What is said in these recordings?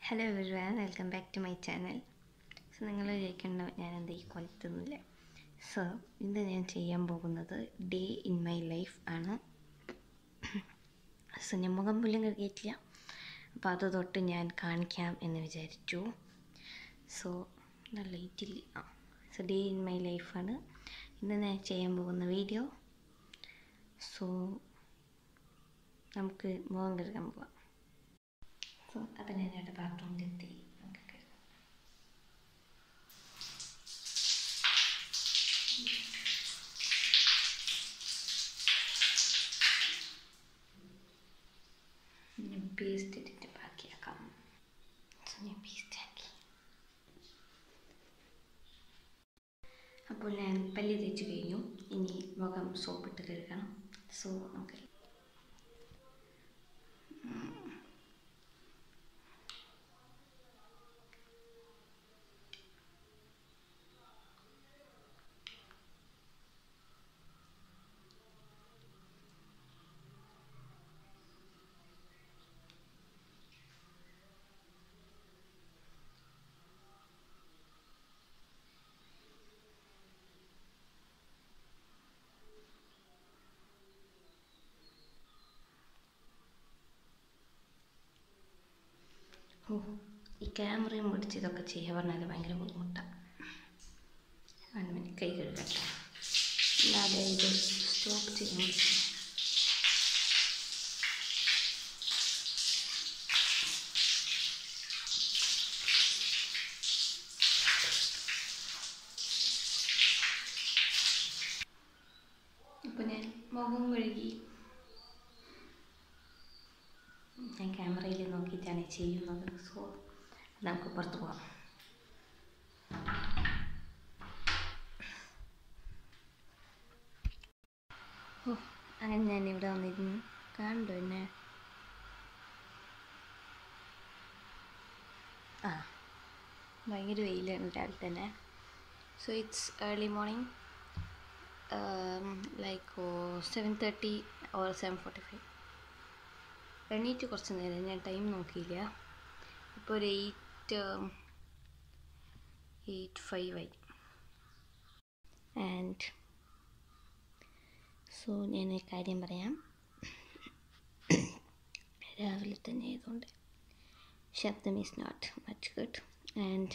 Hello everyone welcome back to my channel so നിങ്ങൾ വിചാരിക്കേണ്ട ഞാൻ എന്താ ഈ കൊലത്തുന്നില്ല സോ ഇന്ന് ഞാൻ ചെയ്യാൻ പോകുന്നത് ഡേ ഇൻ മൈ ലൈഫ് ആണ് സോ ഞാൻ മുഖം പോലും കഴുകിയിട്ടില്ല അപ്പോൾ അത് തൊട്ട് ഞാൻ കാണിക്കാം എന്ന് വിചാരിച്ചു സോ നല്ല ലൈറ്റില്ല ആ സോ ഡേ ഇൻ മൈ ലൈഫാണ് ഇന്ന് ഞാൻ ചെയ്യാൻ പോകുന്ന വീഡിയോ സോ നമുക്ക് മുഖം കഴുകാൻ പോവാം സോ അപ്പം ഞാൻ എൻ്റെ ബാത്റൂമിലെത്തി നമുക്ക് കഴുകാം ഞാൻ പേസ്റ്റ് ഇട്ടിട്ട് ബാക്കിയാക്കാം സോ ഞാൻ പേസ്റ്റ് ആക്കി അപ്പോൾ ഞാൻ പല്ല് തേച്ച് കഴിഞ്ഞു ഇനി മുഖം സോപ്പിട്ട് കഴുകണം സോ നമുക്ക് ഓ ഈ ക്യാമറയും പിടിച്ച് ഇതൊക്കെ ചെയ്യുക പറഞ്ഞാൽ ഭയങ്കര ബുദ്ധിമുട്ടാണ് വൺ മിനിറ്റ് കൈ കഴുകട്ടെ അല്ലാതെ ഇത് സ്റ്റോപ്പ് ചെയ്യാൻ പറ്റും അപ്പോൾ ഞാൻ മുഖം കഴുകി ഞാൻ ക്യാമറയിൽ നോക്കിയിട്ടാണ് ചെയ്യുന്നത് സോ നമുക്ക് പുറത്ത് പോകാം ഓ അങ്ങനെ ഞാൻ ഇവിടെ വന്നിരുന്നു കണ്ടോ എന്നെ ആ ഭയങ്കര വെയിലാണ് രാവിലെ തന്നെ so it's early morning like seven thirty or seven forty five എണീറ്റ് കുറച്ച് നേരം ഞാൻ ടൈം നോക്കിയില്ല ഇപ്പോൾ ഒരു എയ്റ്റ് എയ്റ്റ് ഫൈവ് ആയി ആൻഡ് സോ ഞാൻ ഒരു കാര്യം പറയാം രാവിലെ തന്നെ ആയതുകൊണ്ട് ശബ്ദം is not much good and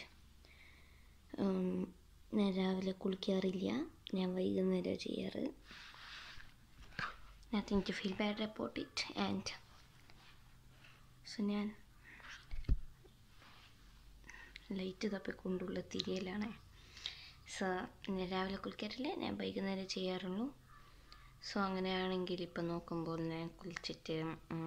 ഞാൻ രാവിലെ കുളിക്കാറില്ല ഞാൻ വൈകുന്നേരം ചെയ്യാറ് nothing to feel bad about it and so ഞാൻ ലൈറ്റ് തപ്പിക്കൊണ്ടുള്ള തിരിയലാണ് സോ ഞാൻ രാവിലെ കുളിക്കാറില്ല ഞാൻ വൈകുന്നേരം ചെയ്യാറുള്ളൂ സോ അങ്ങനെയാണെങ്കിൽ ഇപ്പം നോക്കുമ്പോൾ ഞാൻ കുളിച്ചിട്ട്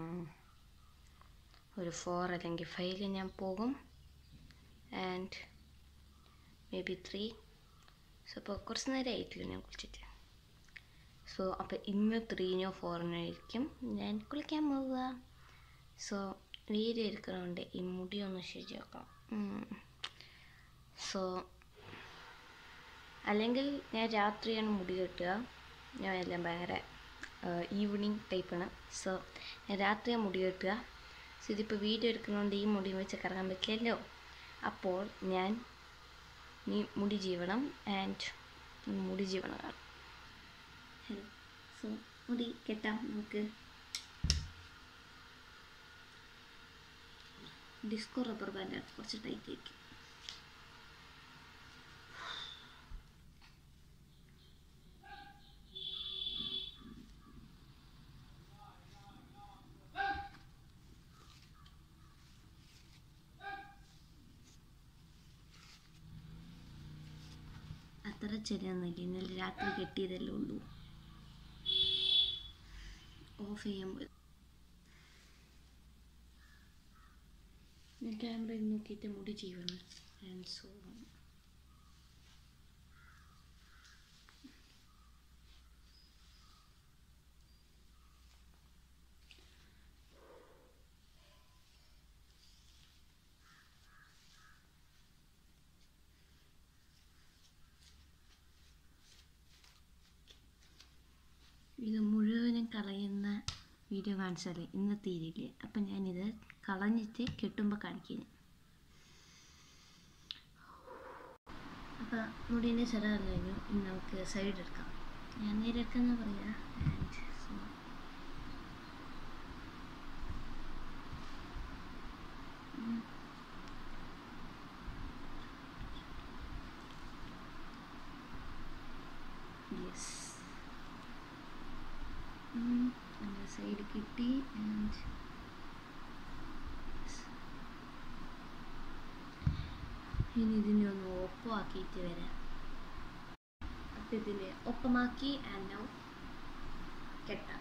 ഒരു ഫോർ അല്ലെങ്കിൽ ഫൈവിൽ ഞാൻ പോകും and maybe three so അപ്പോൾ കുറച്ച് നേരം ആയിട്ടില്ല ഞാൻ കുളിച്ചിട്ട് സോ അപ്പോൾ ഇന്ന് ത്രീനോ ഫോറിനോ ആയിരിക്കും ഞാൻ കുളിക്കാൻ പോവുക സോ വീഡിയോ എടുക്കണോണ്ട് ഈ മുടി ഒന്ന് ശരിയാക്കാം സോ അല്ലെങ്കിൽ ഞാൻ രാത്രിയാണ് മുടി കെട്ടുക ഞാൻ എല്ലാം ഭയങ്കര ഈവനിങ് ടൈപ്പാണ് സോ ഞാൻ രാത്രിയാണ് മുടി കെട്ടുക സോ ഇതിപ്പോൾ വീഡിയോ എടുക്കുന്നതുകൊണ്ട് ഈ മുടി വെച്ച് കറങ്ങാൻ പറ്റില്ലല്ലോ അപ്പോൾ ഞാൻ നീ മുടി ജീവണം ആൻഡ് മുടി ജീവണം കാണും ഹലോ സോ മുടി കെട്ടാം നമുക്ക് ഡിസ്കോ റബ്ബർ ബാൻഡാണ് കുറച്ച് ടൈറ്റ് ആയിരിക്കും അത്ര ചെറിയൊന്നുമില്ല ഇന്നലെ രാത്രി കെട്ടിയതല്ലേ ഉള്ളൂ ഓഫ് ചെയ്യുമ്പോൾ ഞാൻ ക്യാമറയിൽ നോക്കിയിട്ട് മുടി ചെയ്യണം ആൻഡ് സോ ഇത് മുഴുവനും കളയുന്ന വീഡിയോ കാണിച്ചാലേ ഇന്ന് തീരില്ലേ അപ്പം ഞാനിത് കളഞ്ഞിട്ട് കെട്ടുമ്പോൾ കാണിക്കുന്നു അപ്പോൾ മുടീൻ്റെ ചിലവെല്ലാം കഴിഞ്ഞു ഇനി നമുക്ക് സൈഡ് എടുക്കാം ഞാൻ നേരെ എടുക്കാമെന്ന് പറയാം ആൻഡ് സോ യെസ് എൻ്റെ സൈഡ് കിട്ടി ആൻഡ് ഇനി ഇതിനെ ഒന്ന് ഒപ്പമാക്കിയിട്ട് വരാം അപ്പം ഇതിനെ ഒപ്പമാക്കി ആൻഡ് നൗ കെട്ടാം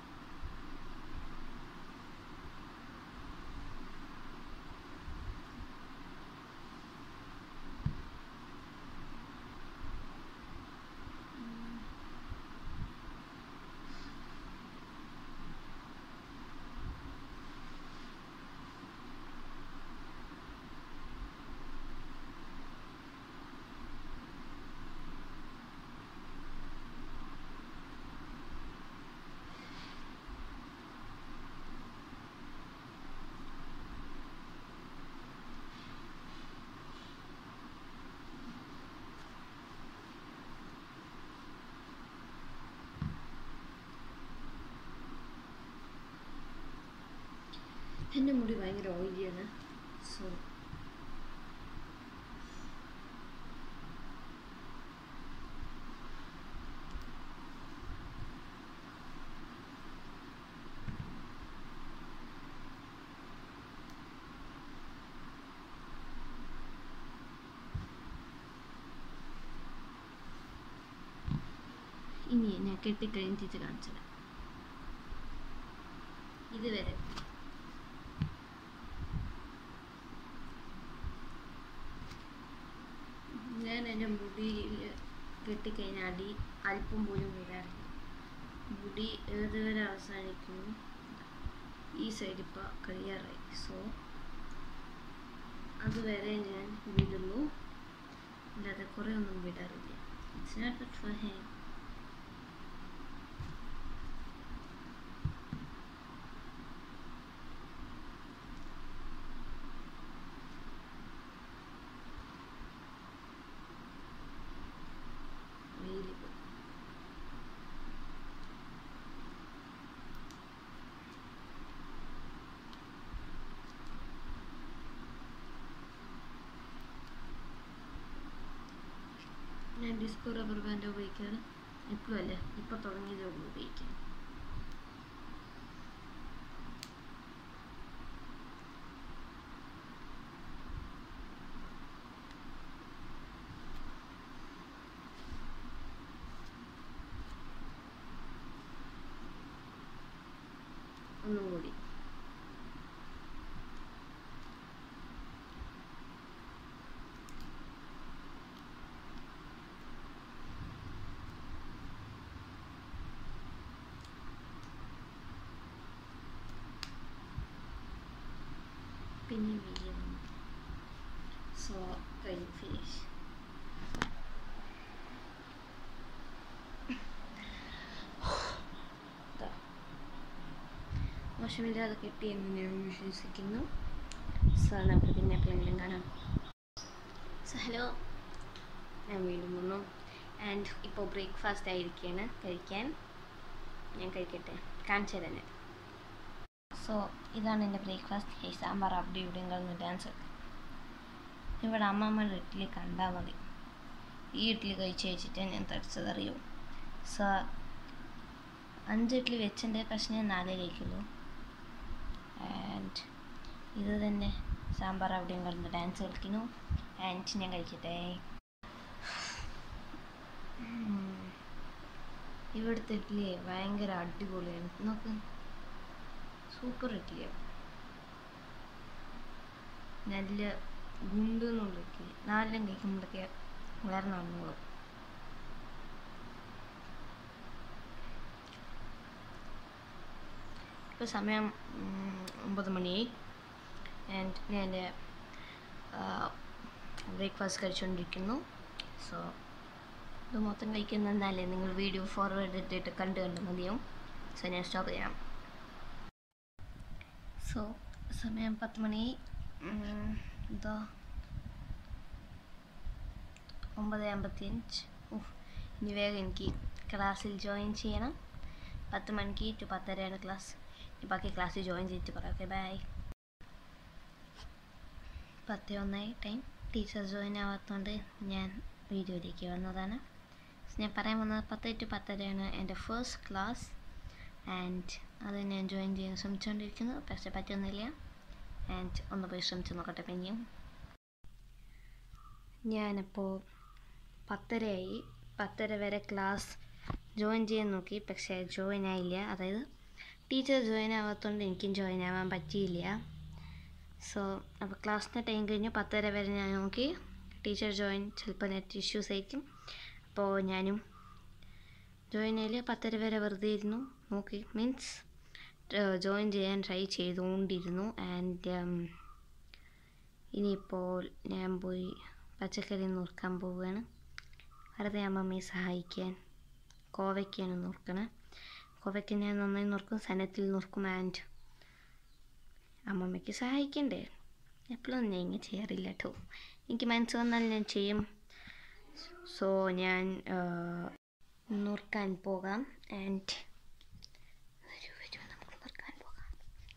എൻ്റെ മുടി ഭയങ്കര ഓയിലിയാണ് സോ ഇനി ഞാൻ കെട്ടിക്കഴിഞ്ഞിട്ട് കാണിച്ചത് ഇതുവരെ ഞാൻ എൻ്റെ മുടിയിൽ കെട്ടിക്കഴിഞ്ഞാൽ അടി അല്പം പോലും വീഴാറില്ല മുടി ഏതുവരെ അവസാനിക്കുന്നു ഈ സൈഡ് ഇപ്പോൾ കഴിയാറായി സോ അതുവരെ ഞാൻ വിടുന്നു അല്ലാതെ കുറേ ഒന്നും വിടാറില്ല it's not good for hair വെയിൽ ഞാൻ ഡിസ്കോ റബ്ബർ ബാൻഡ് ഉപയോഗിക്കാറ് ഇപ്പോഴും അല്ല ഇപ്പോൾ തുടങ്ങിയതേ ഉള്ളൂ ഉപയോഗിക്കാൻ ഒന്നും കൂടി പിന്നെ വീഡിയോ സോ കഴിഞ്ഞു ഫിനിഷ് മോശമില്ലാതെ കിട്ടിയെന്ന് ഞാൻ വിശ്വസിക്കുന്നു സോ നമുക്ക് പിന്നെ എപ്പോഴെങ്കിലും കാണാം സോ ഹലോ ഞാൻ വീണ്ടും വന്നു ആൻഡ് ഇപ്പോൾ ബ്രേക്ക്ഫാസ്റ്റ് ആയിരിക്കുകയാണ് കഴിക്കാൻ ഞാൻ കഴിക്കട്ടെ കാണിച്ചു തന്നെ സോ ഇതാണ് എൻ്റെ ബ്രേക്ക്ഫാസ്റ്റ് സാമ്പാർ അവിടെ ഇവിടെയും കളഞ്ഞ് ഡാൻസ് ഇവിടെ അമ്മമ്മയുടെ ഇഡ്ഡലി കണ്ടാൽ മതി ഈ ഇഡ്ഡലി കഴിച്ച് കഴിച്ചിട്ട് ഞാൻ തടിച്ചതറിയൂ സോ അഞ്ച് ഇഡ്ഡലി വെച്ചിൻ്റെ പക്ഷേ ഞാൻ നാലേ കഴിക്കുള്ളൂ ആൻഡ് ഇത് തന്നെ സാമ്പാർ അവിടെയും കളഞ്ഞ് ഡാൻസ് കളിക്കുന്നു ആൻഡ് ഞാൻ കഴിക്കട്ടെ ഉം. ഇവിടുത്തെ ഇഡ്ഡലി ഭയങ്കര അടിപൊളിയാണ് നോക്ക് സൂപ്പർ ഇഡ്ഡലിയാണ് നല്ല ഗുണ്ടെന്നുള്ള ഇഡ്ഡലി നാലെല്ലാം കഴിക്കുമ്പോഴൊക്കെ വളരെ നന്നോളും ഇപ്പോൾ സമയം ഉം, ഒമ്പത് മണിയായി ആൻഡ് ഞാൻ എൻ്റെ ബ്രേക്ക്ഫാസ്റ്റ് കഴിച്ചുകൊണ്ടിരിക്കുന്നു സോ ഇത് മൊത്തം കഴിക്കുന്നതല്ലേ നിങ്ങൾ വീഡിയോ ഫോർവേഡ് ഇട്ടിട്ട് കണ്ട് കണ്ട് മതിയാവും സോ ഞാൻ സ്റ്റോപ്പ് ചെയ്യാം സോ സമയം പത്ത് മണി ഉം, ഇതാ ഒമ്പത് അമ്പത്തിയഞ്ച് ഉഫ് ഇനി വേഗം എനിക്ക് ക്ലാസ്സിൽ ജോയിൻ ചെയ്യണം പത്ത് മണിക്ക് ടു പത്തരയാണ് ക്ലാസ് ഇനി ബാക്കി ക്ലാസ്സിൽ ജോയിൻ ചെയ്തിട്ട് പറയാം ഓക്കെ ബൈ പത്ത് ഒന്നായി ടൈം ടീച്ചർ ജോയിൻ ആവാത്തതുകൊണ്ട് ഞാൻ വീഡിയോയിലേക്ക് വന്നതാണ് ഞാൻ പറയാൻ വന്നത് പത്ത് ടു പത്തരയാണ് എൻ്റെ ഫസ്റ്റ് ക്ലാസ് ആൻഡ് അത് ഞാൻ ജോയിൻ ചെയ്യാൻ ശ്രമിച്ചുകൊണ്ടിരിക്കുന്നു പക്ഷേ പറ്റുന്നില്ല ആൻഡ് ഒന്ന് പോയി ശ്രമിച്ച് നോക്കട്ടെ പിന്നെയും ഞാനപ്പോൾ പത്തരയായി പത്തര വരെ ക്ലാസ് ജോയിൻ ചെയ്യാൻ നോക്കി പക്ഷേ ജോയിൻ ആയില്ല അതായത് ടീച്ചർ ജോയിൻ ആവാത്തതുകൊണ്ട് എനിക്കും ജോയിൻ ആവാൻ പറ്റിയില്ല സോ അപ്പോൾ ക്ലാസ്സിൻ്റെ ടൈം കഴിഞ്ഞു പത്തര വരെ ഞാൻ നോക്കി ടീച്ചർ ജോയിൻ ചിലപ്പോൾ നെറ്റ് ഇഷ്യൂസ് ആയിരിക്കും അപ്പോൾ ഞാനും ജോയിൻ ആയില്ല പത്തര വരെ വെറുതെ ഇരുന്നു നോക്കി മീൻസ് ജോയിൻ ചെയ്യാൻ ട്രൈ ചെയ്തുകൊണ്ടിരുന്നു ആൻഡ് ഇനിയിപ്പോൾ ഞാൻ പോയി പച്ചക്കറി നുറുക്കാൻ പോവുകയാണ് വെറുതെ അമ്മമ്മയെ സഹായിക്കാൻ കോവയ്ക്കാണ് നുറുക്കണത് കോവയ്ക്ക ഞാൻ നന്നായി നുറുക്കും സനത്തിൽ നുറുക്കും ആൻഡ് അമ്മമ്മയ്ക്ക് സഹായിക്കണ്ടേ എപ്പോഴൊന്നും ഞാൻ ഇങ്ങനെ ചെയ്യാറില്ല കേട്ടോ എനിക്ക് മനസ്സ് വന്നാൽ ഞാൻ ചെയ്യും സോ ഞാൻ നുറുക്കാൻ പോകാം ആൻഡ് വരൂ വരൂ നമുക്ക് നുറുക്കാൻ പോകാം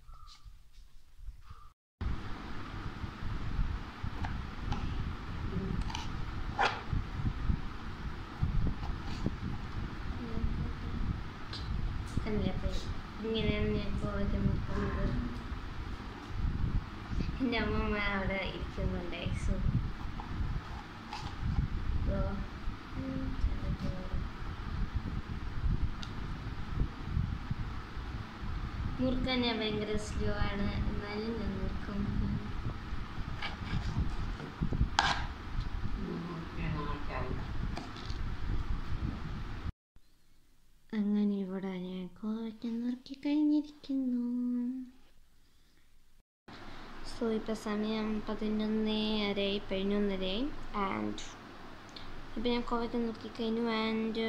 കണ്ടില്ലേ അപ്പോൾ ഇങ്ങനെയാണ് ഞാൻ കോവയ്ക്ക് നുറുക്കുന്നത് എൻ്റെ അമ്മമ്മ അവിടെ ഇരിക്കുന്നുണ്ട് സോ മുറുക്കാൻ ഞാൻ ഭയങ്കര സ്ലോ ആണ് എന്നാലും ഞാൻ മുറുക്കും അങ്ങനെ ഇവിടെ ഞാൻ കോവയ്ക്ക നുറുക്കി കഴിഞ്ഞിരിക്കുന്നു സോ ഇപ്പോൾ സമയം പതിനൊന്നരയായി പതിനൊന്നരയായി ആൻഡ് ഇപ്പം ഞാൻ കോവയ്ക്ക നുറുക്കി കഴിഞ്ഞു ആൻഡ്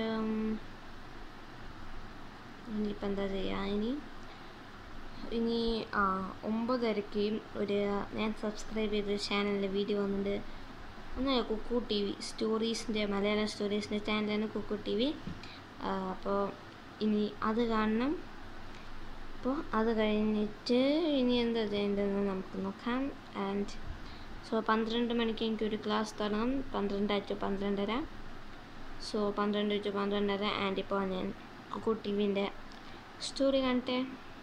ഇനിയിപ്പോൾ എന്താ ചെയ്യുക ഇനി ഇനി ആ ഒമ്പതരയ്ക്ക് ഒരു ഞാൻ സബ്സ്ക്രൈബ് ചെയ്ത ചാനലിൽ വീഡിയോ വന്നിട്ട് ഒന്ന് കുക്കു ടി വി സ്റ്റോറീസിൻ്റെ മലയാളം സ്റ്റോറീസിൻ്റെ ചാനലാണ് കുക്കു ടി വി അപ്പോൾ ഇനി അത് കാണണം അപ്പോൾ അത് കഴിഞ്ഞിട്ട് ഇനി എന്താ ചെയ്യേണ്ടതെന്ന് നമുക്ക് നോക്കാം ആൻഡ് സോ പന്ത്രണ്ട് മണിക്ക് എനിക്ക് ഒരു ക്ലാസ് തുടങ്ങും പന്ത്രണ്ട് ടു പന്ത്രണ്ടര സോ പന്ത്രണ്ട് ടു പന്ത്രണ്ടര ആൻഡ് ഇപ്പോൾ ഞാൻ കുക്കു ടി വിൻ്റെ സ്റ്റോറി കാണട്ടെ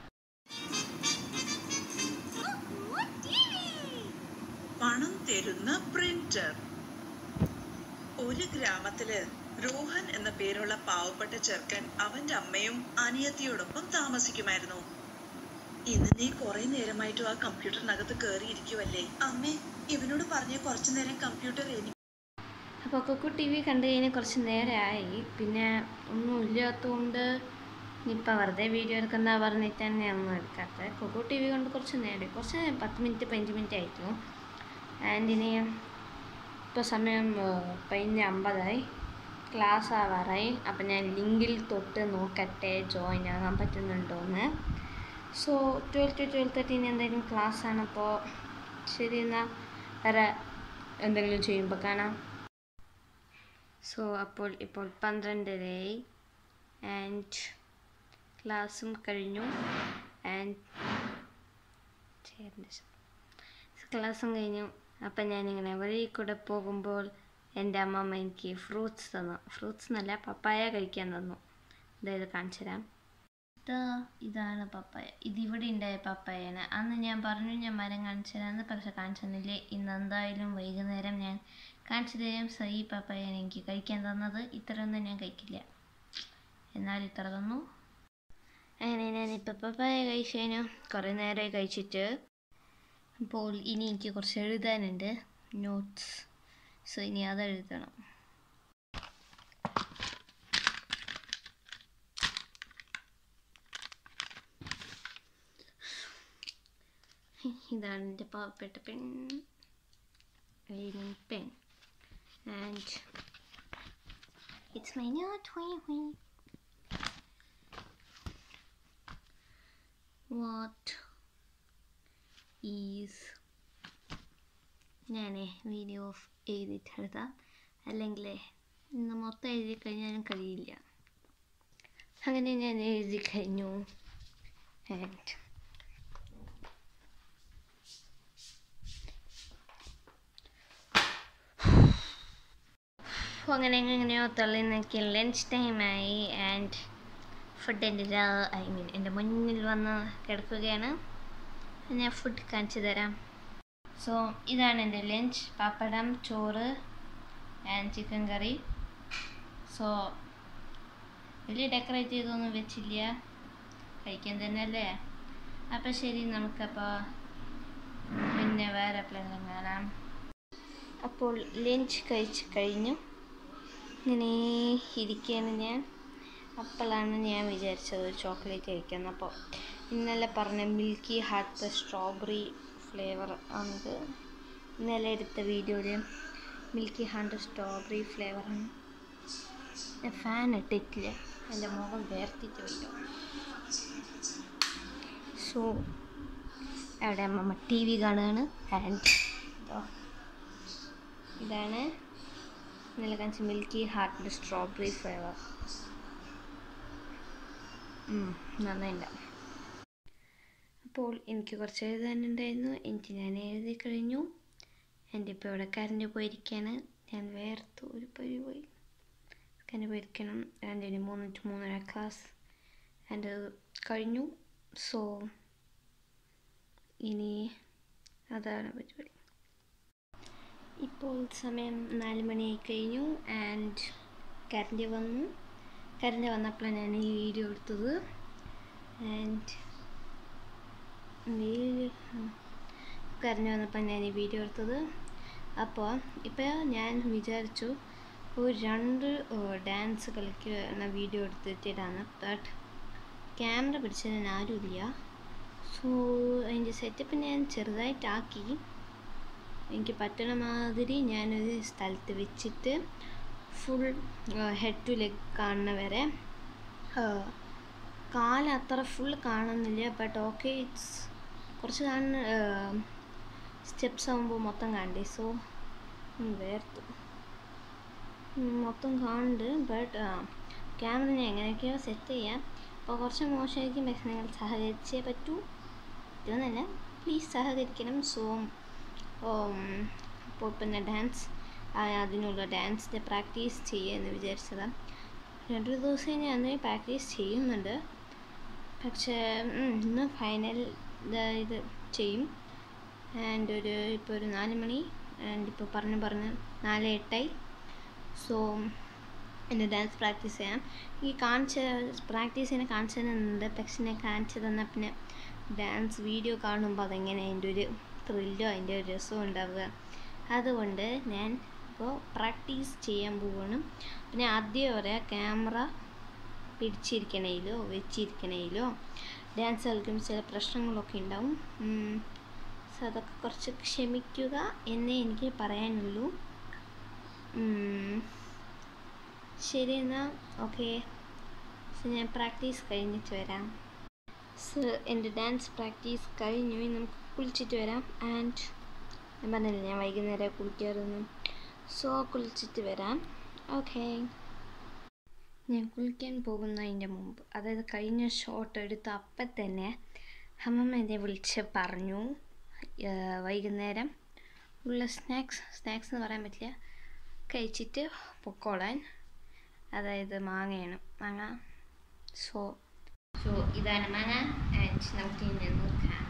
പണം തരുന്ന പ്രിന്റർ ഒരു ഗ്രാമത്തില് രോഹൻ എന്ന പേരുള്ള പാവപ്പെട്ട ചെറുക്കൻ അവന്റെ അമ്മയും അനിയത്തിയോടൊപ്പം താമസിക്കുമായിരുന്നു ഇന്ന് നീ കുറെ നേരമായിട്ടും ആ കമ്പ്യൂട്ടറിനകത്ത് കയറിയിരിക്കുവല്ലേ അമ്മേ ഇവനോട് പറഞ്ഞ കുറച്ചു നേരം കമ്പ്യൂട്ടർ എനിക്ക് അപ്പോൾ കുക്കു ടി വി കണ്ടു കഴിഞ്ഞാൽ കുറച്ച് നേരമായി പിന്നെ ഒന്നും ഇല്ലാത്തതുകൊണ്ട് ഇനിയിപ്പോൾ വെറുതെ വീഡിയോ എടുക്കുന്ന പറഞ്ഞിട്ടാണ് ഞാൻ ഒന്നും എടുക്കാത്തത് കുക്കു ടി വി കൊണ്ട് കുറച്ച് നേരം കുറച്ച് പത്ത് മിനിറ്റ് പതിനഞ്ച് മിനിറ്റ് ആയിരുന്നു ആൻഡ് ഇനി ഇപ്പോൾ സമയം പതിനഞ്ച് അമ്പതായി ക്ലാസ് ആവാറായി അപ്പം ഞാൻ ലിങ്കിൽ തൊട്ട് നോക്കട്ടെ ജോയിൻ ആകാൻ പറ്റുന്നുണ്ടോയെന്ന് so twelve to twelve thirteen എന്തെങ്കിലും ക്ലാസ് ആണ് അപ്പോൾ ശരി എന്നാൽ വേറെ എന്തെങ്കിലും ചെയ്യുമ്പോൾ കാണാം സോ അപ്പോൾ ഇപ്പോൾ പന്ത്രണ്ടരയായി ആൻഡ് ക്ലാസ്സും കഴിഞ്ഞു ആൻഡ് ക്ലാസ്സും കഴിഞ്ഞു അപ്പം ഞാനിങ്ങനെ വഴി കൂടെ പോകുമ്പോൾ എൻ്റെ അമ്മമ്മ എനിക്ക് ഫ്രൂട്ട്സ് തന്നു ഫ്രൂട്ട്സ് എന്നല്ല പപ്പായ കഴിക്കാൻ തന്നു അതായത് കാണിച്ചു തരാം ഇതാ ഇതാണ് പപ്പായ ഇതിവിടെ ഉണ്ടായ പപ്പായാണ് അന്ന് ഞാൻ പറഞ്ഞു ഞാൻ മരം കാണിച്ചു തരാമെന്ന് പക്ഷെ കാണിച്ചു തന്നില്ല ഇന്ന് എന്തായാലും വൈകുന്നേരം ഞാൻ കാണിച്ചു തരാം സോ ഈ പപ്പായാണ് എനിക്ക് കഴിക്കാൻ തന്നത് ഇത്രയൊന്നും ഞാൻ കഴിക്കില്ല എന്നാൽ ഇത്ര തന്നു അങ്ങനെ ഞാനിപ്പോൾ പപ്പായ കഴിച്ചു കഴിഞ്ഞു കുറേ നേരമായി കഴിച്ചിട്ട് അപ്പോൾ ഇനി എനിക്ക് കുറച്ച് എഴുതാനുണ്ട് നോട്ട്സ് സോ ഇനി അത് എഴുതണം ഇതാണ് എൻ്റെ പാവപ്പെട്ട പെൺ എഴുതുന്ന pen and it's my note why why what is ഞാൻ വീഡിയോ ഓഫ് എഴുതിയിട്ട് എഴുതാം അല്ലെങ്കിൽ ഇന്ന് മൊത്തം എഴുതി കഴിഞ്ഞാലും കഴിയില്ല അങ്ങനെ ഞാൻ എഴുതി കഴിഞ്ഞു ആൻഡ് അങ്ങനെ എങ്ങനെയോ തള്ളി നിൽക്കി ലഞ്ച് ടൈമായി ആൻഡ് ഫുഡ് എൻ്റെ ഐ മീൻ എൻ്റെ മുന്നിൽ വന്ന് കിടക്കുകയാണ് ഞാൻ ഫുഡ് കാണിച്ചു തരാം സോ ഇതാണ് എൻ്റെ ലഞ്ച് പപ്പടം ചോറ് ആൻഡ് ചിക്കൻ കറി സോ വലിയ ഡെക്കറേറ്റ് ചെയ്തൊന്നും വെച്ചില്ല കഴിക്കാൻ തന്നെ അല്ലേ അപ്പം ശരി നമുക്കപ്പോൾ പിന്നെ വേറെ എപ്പോഴെങ്കിലും കാണാം അപ്പോൾ ലഞ്ച് കഴിച്ച് കഴിഞ്ഞു ഇങ്ങനെ ഇരിക്കുകയാണ് ഞാൻ അപ്പോഴാണ് ഞാൻ വിചാരിച്ചത് ഒരു ചോക്ലേറ്റ് കഴിക്കുന്നത് അപ്പോൾ ഇന്നലെ പറഞ്ഞ മിൽക്കി ഹാർട്ട് സ്ട്രോബെറി ഫ്ലേവർ ആണിത് ഇന്നലെ എടുത്ത വീഡിയോയിൽ മിൽക്കി ഹാർട്ട് സ്ട്രോബെറി ഫ്ലേവറാണ് ഞാൻ ഫാൻ ഇട്ടിട്ടില്ല എൻ്റെ മുഖം വേർത്തിട്ട് വയ്യോ സോ അവിടെ അമ്മമ്മ ടി വി കാണുകയാണ് ആൻഡ് ഇതോ ഇതാണ് ഇന്നലെ കാണിച്ച മിൽക്കി ഹാർട്ടിൻ്റെ സ്ട്രോബെറി ഫ്ലേവർ നന്നായില്ല അപ്പോൾ എനിക്ക് കുറച്ച് എഴുതാനുണ്ടായിരുന്നു എനിക്ക് ഞാൻ എഴുതി കഴിഞ്ഞു എൻ്റെ ഇപ്പോൾ ഇവിടെ കരണ്ട് പോയിരിക്കുകയാണ് ഞാൻ വേർത്ത് ഒരു പരി പോയി കരണ്ട് പോയിരിക്കണം എൻ്റെ ഇനി മൂന്ന് ടു മൂന്നര ക്ലാസ് എൻ്റെ കഴിഞ്ഞു സോ ഇനി അതാണ് പരിപാടി ഇപ്പോൾ സമയം നാല് മണിയായി കഴിഞ്ഞു ആൻഡ് കറണ്ട് വന്നു കറണ്ട് വന്നപ്പോഴാണ് ഞാൻ ഈ വീഡിയോ എടുത്തത് ആൻഡ് കറണ്ട് വന്നപ്പോൾ ഞാൻ ഈ വീഡിയോ എടുത്തത് അപ്പോൾ ഇപ്പോൾ ഞാൻ വിചാരിച്ചു ഒരു രണ്ട് ഡാൻസ് കളിക്കുന്ന വീഡിയോ എടുത്തിട്ടാണ് ബട്ട് ക്യാമറ പിടിച്ചതിന് ആരുമില്ല സോ അതിൻ്റെ സെറ്റപ്പ് ഞാൻ ചെറുതായിട്ടാക്കി എനിക്ക് പറ്റണ മാതിരി ഞാനൊരു സ്ഥലത്ത് വെച്ചിട്ട് ഫുൾ ഹെഡ് ടു ലെഗ് കാണുന്ന വരെ കാല് അത്ര ഫുൾ കാണുന്നില്ല ബട്ട് ഓക്കെ ഇറ്റ്സ് കുറച്ച് കാണുന്ന സ്റ്റെപ്സ് ആകുമ്പോൾ മൊത്തം കാണണ്ടേ സോ വേർത്തു മൊത്തം കാണുന്നുണ്ട് ബട്ട് ക്യാമറ ഞാൻ എങ്ങനെയൊക്കെയോ സെറ്റ് ചെയ്യാം അപ്പോൾ കുറച്ച് മോശമായിരിക്കും പക്ഷെ നിങ്ങൾ സഹകരിച്ചേ പറ്റൂ ഇതൊന്നല്ല പ്ലീസ് സഹകരിക്കണം സോ അപ്പോൾ പിന്നെ ഡാൻസ് അതിനുള്ള ഡാൻസിൻ്റെ പ്രാക്ടീസ് ചെയ്യുമെന്ന് വിചാരിച്ചതാണ് രണ്ടു ദിവസം ഞാൻ അതിന് പ്രാക്ടീസ് ചെയ്യുന്നുണ്ട് പക്ഷേ ഇന്ന് ഫൈനൽ ഇത് ചെയ്യും ആൻഡ് ഒരു ഇപ്പോൾ ഒരു നാല് മണി ആൻഡ് ഇപ്പോൾ പറഞ്ഞ് പറഞ്ഞ് നാല് എട്ടായി സോ എൻ്റെ ഡാൻസ് പ്രാക്ടീസ് ചെയ്യാം ഈ കാണിച്ച പ്രാക്ടീസ് ചെയ്യാൻ കാണിച്ചു തരുന്നുണ്ട് പക്ഷെ ഞാൻ കാണിച്ചു തന്നാൽ പിന്നെ ഡാൻസ് വീഡിയോ കാണുമ്പോൾ അതെങ്ങനെ അതിൻ്റെ ഒരു ത്രില്ലോ അതിൻ്റെ ഒരു രസവും ഉണ്ടാവുക അതുകൊണ്ട് ഞാൻ ഇപ്പോൾ പ്രാക്ടീസ് ചെയ്യാൻ പോവാണ് പിന്നെ ആദ്യം പറയാം ക്യാമറ പിടിച്ചിരിക്കണേലോ വെച്ചിരിക്കണേലോ ഡാൻസ് കളിക്കുമ്പോൾ ചില പ്രശ്നങ്ങളൊക്കെ ഉണ്ടാവും സോ അതൊക്കെ കുറച്ച് ക്ഷമിക്കുക എന്നേ എനിക്ക് പറയാനുള്ളൂ ശരി എന്നാൽ ഓക്കെ സോ ഞാൻ പ്രാക്ടീസ് കഴിഞ്ഞിട്ട് വരാം സോ എൻ്റെ ഡാൻസ് പ്രാക്ടീസ് കഴിഞ്ഞു ഇനി നമുക്ക് കുളിച്ചിട്ട് വരാം ആൻഡ് ഞാൻ പറഞ്ഞില്ല ഞാൻ വൈകുന്നേരം കുളിക്കാറൊന്നും സോ കുളിച്ചിട്ട് വരാം ഓക്കെ ഞാൻ കുളിക്കാൻ പോകുന്നതിൻ്റെ മുമ്പ് അതായത് കഴിഞ്ഞ ഷോട്ട് എടുത്ത അപ്പം തന്നെ അമ്മമ്മ എന്നെ വിളിച്ച് പറഞ്ഞു വൈകുന്നേരം ഉള്ള സ്നാക്സ് സ്നാക്സ് എന്ന് പറയാൻ പറ്റില്ല കഴിച്ചിട്ട് പൊക്കോളാൻ അതായത് മാങ്ങയാണ് മാങ്ങ സോ സോ ഇതാണ് മാങ്ങ ആൻഡ് നമുക്ക് ഇനി നോക്കാം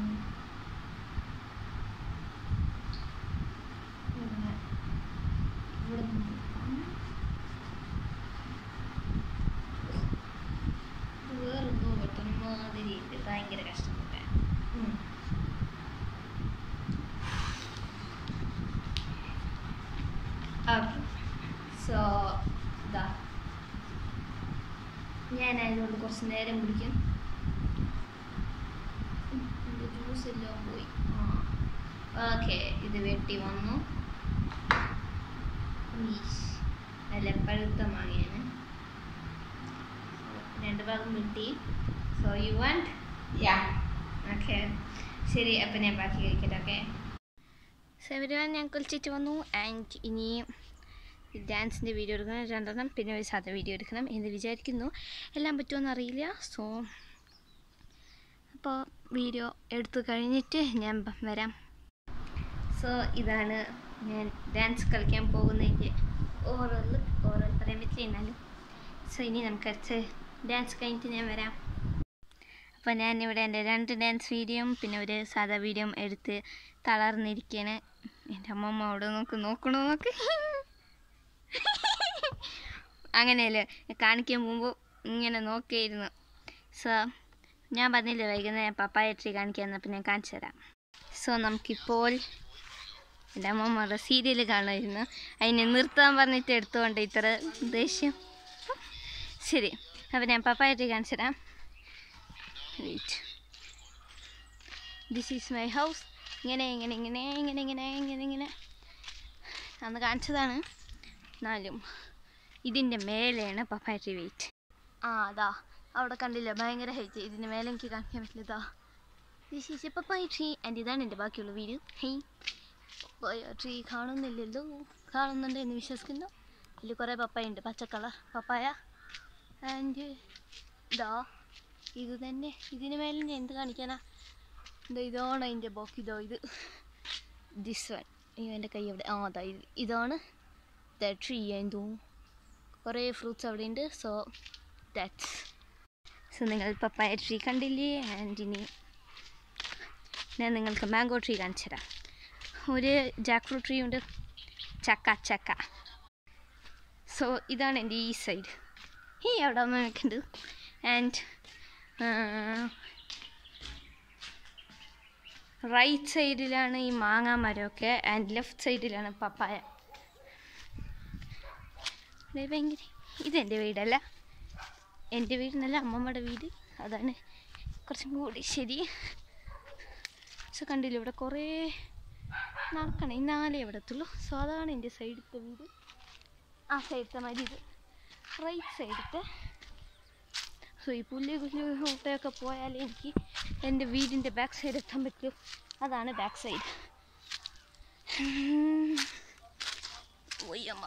ഇവിടെ നോക്കാം വേറെന്തോ വെട്ടുന്ന മാതിരി ഉണ്ട് ഭയങ്കര കഷ്ടപ്പെട്ട ഓക്കെ സോ ഇതാ ഞാനായതുകൊണ്ട് കുറച്ച് നേരം പിടിക്കും എൻ്റെ ജ്യൂസ് എല്ലാം പോയി ഓക്കെ ഇത് വെട്ടി വന്നു ഈശ്. നല്ല പഴുത്ത മാങ്ങയാണ് രണ്ട് ഭാഗം വെട്ടി so you want yeah okay ശരി അപ്പം ഞാൻ ബാക്കി കഴിക്കട്ടെ ഓക്കെ സെവരുവാൻ ഞാൻ കുളിച്ചിട്ട് വന്നു ആൻഡ് ഇനി ഡാൻസിൻ്റെ വീഡിയോ എടുക്കണം രണ്ടെണ്ണം പിന്നെ ഒരു സാധാ വീഡിയോ എടുക്കണം എന്ന് വിചാരിക്കുന്നു എല്ലാം പറ്റുമെന്ന് അറിയില്ല സോ അപ്പോൾ വീഡിയോ എടുത്തു കഴിഞ്ഞിട്ട് ഞാൻ ബ- വരാം സോ ഇതാണ് ഞാൻ ഡാൻസ് കളിക്കാൻ പോകുന്നതിൻ്റെ ഓവറോൾ ഓവറോൾ പറയാൻ പറ്റില്ല എന്നാലും സോ ഇനി നമുക്ക് അടുത്ത് ഡാൻസ് കഴിഞ്ഞിട്ട് ഞാൻ വരാം അപ്പോൾ ഞാൻ ഇവിടെ എൻ്റെ രണ്ട് ഡാൻസ് വീഡിയോയും പിന്നെ ഒരു സാധാ വീഡിയോയും എടുത്ത് തളർന്നിരിക്കുകയാണ് എൻ്റെ അമ്മമ്മ അവിടെ നോക്ക് നോക്കണോ നോക്ക് അങ്ങനെയല്ലേ കാണിക്കാൻ പോകുമ്പോൾ ഇങ്ങനെ നോക്കിയിരുന്നു സോ ഞാൻ പറഞ്ഞില്ലേ വൈകുന്നേരം പപ്പായ ട്രീ കാണിക്കാൻ അപ്പോൾ ഞാൻ കാണിച്ചു തരാം സോ നമുക്കിപ്പോൾ എൻ്റെ അമ്മമ്മയുടെ സീരിയൽ കാണുമായിരുന്നു അതിനെ നിർത്താൻ പറഞ്ഞിട്ട് എടുത്തുകൊണ്ട് ഇത്ര ദേഷ്യം ശരി അപ്പോൾ ഞാൻ പപ്പായ ട്രീ കാണിച്ചു തരാം wait this is my house ഇങ്ങനെ ഇങ്ങനെ ഇങ്ങനെ ഇങ്ങനെ ഇങ്ങനെ ഇങ്ങനെ ഇങ്ങനെ അന്ന് കാണിച്ചതാണ് എന്നാലും ഇതിൻ്റെ മേലെയാണ് പപ്പായ ട്രീ വെയിറ്റ് ആ അതാ അവിടെ കണ്ടില്ല ഭയങ്കര ഹൈറ്റ് ഇതിൻ്റെ മേലെ എനിക്ക് കാണിക്കാൻ പറ്റില്ല this is a papaya tree and ഇതാണ് എൻ്റെ ബാക്കിയുള്ള വീഡിയോ ഹൈ പപ്പായ ട്രീ കാണുന്നില്ലല്ലോ കാണുന്നുണ്ട് എന്ന് വിശ്വസിക്കുന്നു ഇതിൽ കുറേ പപ്പായ ഉണ്ട് പച്ച കളർ പപ്പായ ആൻഡ് ഇതാ ഇത് തന്നെ ഇതിന് മേലെ ഞാൻ എന്ത് കാണിക്കാനാ ഇതാ ഇതാണ് അതിൻ്റെ ബോക്ക് ഇതോ ഇത് ദിസ് വൺ അയ്യോ എൻ്റെ കൈ അവിടെ ആ അതാ ഇത് ഇതാണ് ദ ട്രീ എന്തോ കുറേ ഫ്രൂട്ട്സ് അവിടെ ഉണ്ട് സോ ദാറ്റ്സ് സോ നിങ്ങൾ പപ്പായ ട്രീ കണ്ടില്ലേ ആൻഡ് ഇനി ഞാൻ നിങ്ങൾക്ക് മാംഗോ ട്രീ കാണിച്ചു തരാം ഒരു ജാക്ക് ഫ്രൂട്ട് ട്രീ ഉണ്ട് ചക്ക ചക്ക സോ ഇതാണ് എൻ്റെ ഈ സൈഡ് ഈ അവിടെ ഒന്ന് നിൽക്കുന്നുണ്ട് ആൻഡ് റൈറ്റ് സൈഡിലാണ് ഈ മാങ്ങാ മരമൊക്കെ ആൻഡ് ലെഫ്റ്റ് സൈഡിലാണ് പപ്പായ ഇത് ഭയങ്കര ഇതെൻ്റെ വീടല്ല എൻ്റെ വീടിനല്ല അമ്മമ്മയുടെ വീട് അതാണ് കുറച്ചും കൂടി ശരി സോ കണ്ടില്ല ഇവിടെ കുറേ നടക്കണം ഈ നാലേ ഇവിടെ എത്തുള്ളൂ സോ അതാണ് എൻ്റെ സൈഡിലത്തെ വീട് ആ സൈഡത്തെ മതി ഇത് റൈറ്റ് സൈഡത്തെ സോ ഈ പുല്ല് പുല്ല് ഊട്ടയൊക്കെ പോയാലേ എനിക്ക് എൻ്റെ വീടിൻ്റെ ബാക്ക് സൈഡ് എത്താൻ പറ്റൂ അതാണ് ബാക്ക് സൈഡ് ഒയ്യമ്മ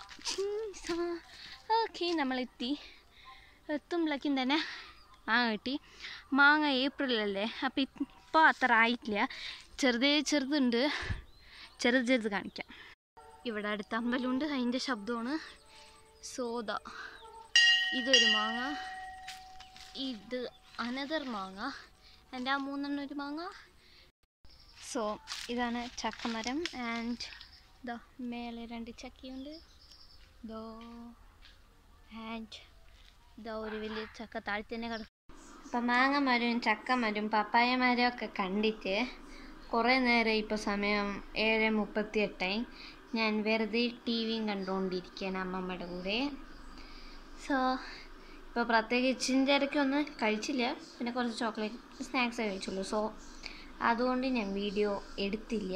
ഓക്കെ നമ്മളെത്തി എത്തുമ്പോഴേക്കും തന്നെ മാങ്ങ കിട്ടി മാങ്ങ ഏപ്രിലല്ലേ അപ്പോൾ ഇപ്പോൾ അത്ര ആയിട്ടില്ല ചെറുതേ ചെറുതുണ്ട് ചെറുത് ചെറുത് കാണിക്കാം ഇവിടെ അടുത്ത അമ്പലമുണ്ട് അതിൻ്റെ ശബ്ദമാണ് സോദ ഇതൊരു മാങ്ങ ഇത് അനദർ മാങ്ങ എൻ്റെ ആ മൂന്നെണ്ണം ഒരു മാങ്ങ സോ ഇതാണ് ചക്കമരം ആൻഡ് ഇതോ മേലെ രണ്ട് ചക്കയുണ്ട് ദോ ആൻഡ് ഇതാ ഒരു വലിയ ചക്ക താഴെ തന്നെ കിടക്കും അപ്പം മാങ്ങ മരവും ചക്ക മരവും പപ്പായ മരവും ഒക്കെ കണ്ടിട്ട് കുറേ നേരം ഇപ്പോൾ സമയം ഏഴ് മുപ്പത്തി എട്ടായി ഞാൻ വെറുതെ ടി വിയും കണ്ടുകൊണ്ടിരിക്കുകയാണ് അമ്മമ്മയുടെ കൂടെ സോ ഇപ്പോൾ പ്രത്യേകിച്ച് ഇടയ്ക്കൊന്നും കഴിച്ചില്ല പിന്നെ കുറച്ച് ചോക്ലേറ്റ് സ്നാക്സേ കഴിച്ചുള്ളൂ സോ അതുകൊണ്ട് ഞാൻ വീഡിയോ എടുത്തില്ല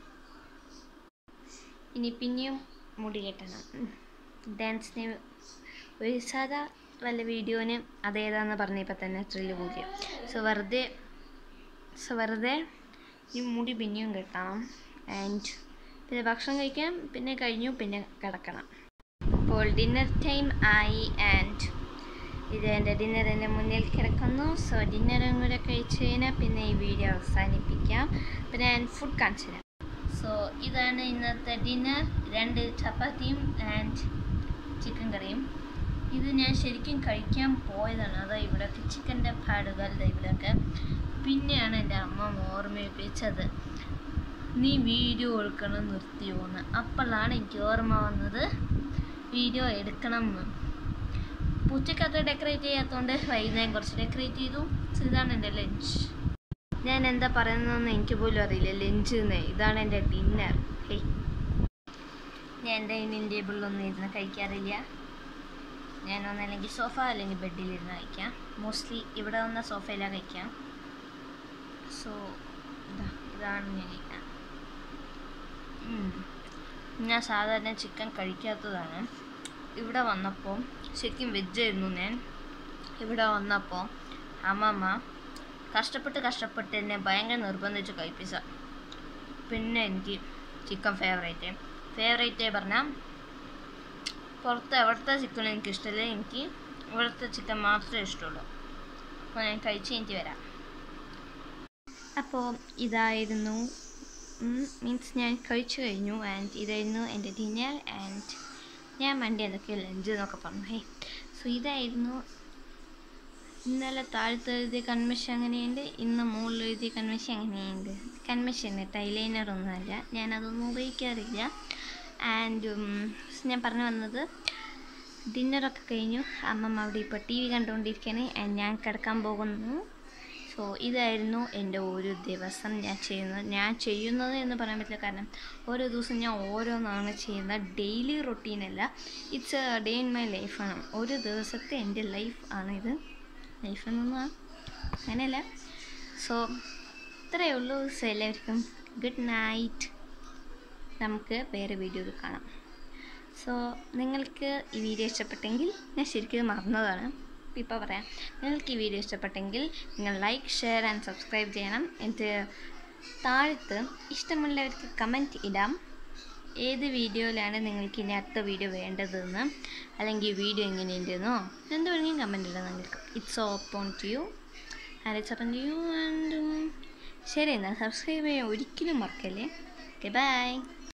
ഇനി പിന്നെയും മുടി കെട്ടണം ഡാൻസിന് ഒരു സാധാ വല്ല വീഡിയോന് അതേതാന്ന് പറഞ്ഞപ്പോൾ തന്നെ ത്രില്ല് കൂടിയ സോ വെറുതെ സോ വെറുതെ ഈ മുടി പിന്നെയും കെട്ടണം ആൻഡ് പിന്നെ ഭക്ഷണം കഴിക്കാം പിന്നെ കഴിഞ്ഞു പിന്നെ കിടക്കണം ഇപ്പോൾ ഡിന്നർ ടൈം ആയി ആൻഡ് ഇത് എൻ്റെ ഡിന്നർ എൻ്റെ മുന്നിൽ കിടക്കുന്നു സോ ഡിന്നറും കൂടെ കഴിച്ച് കഴിഞ്ഞാൽ പിന്നെ ഈ വീഡിയോ അവസാനിപ്പിക്കാം പിന്നെ ഞാൻ ഫുഡ് കാണിച്ചു തരാം സോ ഇതാണ് ഇന്നത്തെ ഡിന്നർ രണ്ട് ചപ്പാത്തിയും ആൻഡ് ചിക്കൻ കറിയും ഇത് ഞാൻ ശരിക്കും കഴിക്കാൻ പോയതാണ് അതാ ഇവിടെയൊക്കെ ചിക്കൻ്റെ പാടുകൾ ദാ ഇവിടെയൊക്കെ പിന്നെയാണ് എൻ്റെ അമ്മ ഓർമ്മിപ്പിച്ചത് നീ വീഡിയോ എടുക്കണം നിർത്തിയോന്ന് അപ്പോഴാണ് എനിക്ക് ഓർമ്മ വന്നത് വീഡിയോ എടുക്കണം എന്ന് പൂച്ചക്കകത്ത് ഡെക്കറേറ്റ് ചെയ്യാത്തതുകൊണ്ട് വൈകുന്നേരം കുറച്ച് ഡെക്കറേറ്റ് ചെയ്തു So ഇതാണ് എൻ്റെ ലഞ്ച് ഞാൻ എന്താ പറയുന്നതെന്ന് എനിക്ക് പോലും അറിയില്ല ലഞ്ച് എന്ന് ഇതാണ് എൻ്റെ ഡിന്നർ ഹേയ് ഞാൻ ഡൈനിങ് ടേബിളിലൊന്നും ഇരുന്ന് കഴിക്കാറില്ല ഞാൻ ഒന്നല്ലെങ്കിൽ സോഫ അല്ലെങ്കിൽ ബെഡിലിരുന്ന് കഴിക്കാം മോസ്റ്റ്ലി ഇവിടെ വന്ന സോഫയിലാണ് കഴിക്കാം സോ ഇതാ ഇതാണ് ഞാൻ കഴിക്കാൻ ഉം. ഞാൻ സാധാരണ ചിക്കൻ കഴിക്കാത്തതാണ് ഇവിടെ വന്നപ്പോൾ ശരിക്കും വെജായിരുന്നു ഞാൻ ഇവിടെ വന്നപ്പോൾ അമ്മമ്മ കഷ്ടപ്പെട്ട് കഷ്ടപ്പെട്ട് എന്നെ ഭയങ്കര നിർബന്ധിച്ച് കഴിപ്പിച്ച പിന്നെ എനിക്ക് ചിക്കൻ ഫേവറേറ്റ് ഫേവറേറ്റ് പറഞ്ഞാൽ പുറത്ത് എവിടുത്തെ ചിക്കൻ എനിക്ക് ഇഷ്ടമില്ല എനിക്ക് ഇവിടുത്തെ ചിക്കൻ മാത്രമേ ഇഷ്ടമുള്ളൂ അപ്പോൾ ഞാൻ കഴിച്ച് കഴിഞ്ഞിട്ട് വരാം അപ്പോൾ ഇതായിരുന്നു മീൻസ് ഞാൻ കഴിച്ചു കഴിഞ്ഞു ആൻഡ് ഇതായിരുന്നു എൻ്റെ ഡിന്നർ ആൻഡ് ഞാൻ വണ്ടി എന്തൊക്കെയോ ലഞ്ച് എന്നൊക്കെ പറഞ്ഞു ഹേ സോ ഇതായിരുന്നു ഇന്നലെ താഴത്ത് എഴുതിയ കൺവെൻഷൻ അങ്ങനെയുണ്ട് ഇന്ന് മുകളിൽ എഴുതിയ കൺവെൻഷൻ അങ്ങനെയുണ്ട് കൺവെൻഷൻ ടൈലൈനർ ഒന്നുമല്ല ഞാനതൊന്നും ഉപയോഗിക്കാറില്ല ആൻഡ് ഞാൻ പറഞ്ഞു വന്നത് ഡിന്നറൊക്കെ കഴിഞ്ഞു അമ്മമ്മ അവിടെ ഇപ്പോൾ ടി വി കണ്ടുകൊണ്ടിരിക്കുകയാണ് ആൻഡ് ഞാൻ കിടക്കാൻ പോകുന്നു സോ ഇതായിരുന്നു എൻ്റെ ഒരു ദിവസം ഞാൻ ചെയ്യുന്നത് ഞാൻ ചെയ്യുന്നത് എന്ന് പറയാൻ പറ്റില്ല കാരണം ഓരോ ദിവസം ഞാൻ ഓരോന്നാണ് ചെയ്യുന്നത് ഡെയിലി റൊട്ടീനല്ല it's a day in my ലൈഫാണ് ഒരു ദിവസത്തെ എൻ്റെ ലൈഫ് ആണിത് ലൈഫ് എന്നൊന്നും അങ്ങനെയല്ല സോ ഇത്രയേ ഉള്ളൂ സോ എല്ലാവർക്കും ഗുഡ് നൈറ്റ് നമുക്ക് വേറെ വീഡിയോയിൽ കാണാം സോ നിങ്ങൾക്ക് ഈ വീഡിയോ ഇഷ്ടപ്പെട്ടെങ്കിൽ ഞാൻ ശരിക്കും ഇത് മറന്നതാണ് ഇപ്പോൾ പറയാം നിങ്ങൾക്ക് ഈ വീഡിയോ ഇഷ്ടപ്പെട്ടെങ്കിൽ നിങ്ങൾ ലൈക്ക് ഷെയർ ആൻഡ് സബ്സ്ക്രൈബ് ചെയ്യണം എന്നിട്ട് താഴത്ത് ഇഷ്ടമുള്ളവർക്ക് കമൻറ്റ് ഇടാം ഏത് വീഡിയോയിലാണ് നിങ്ങൾക്ക് ഇനി അടുത്ത വീഡിയോ വേണ്ടതെന്ന് അല്ലെങ്കിൽ വീഡിയോ എങ്ങനെയുണ്ടെന്നോ എന്ത് വേണമെങ്കിലും കമൻറ്റ് ഇടാം നിങ്ങൾക്ക് it's open to you and it's open to you and ശരി എന്നാൽ സബ്സ്ക്രൈബ് ചെയ്യാൻ ഒരിക്കലും മറക്കല്ലേ ഓക്കെ ബൈ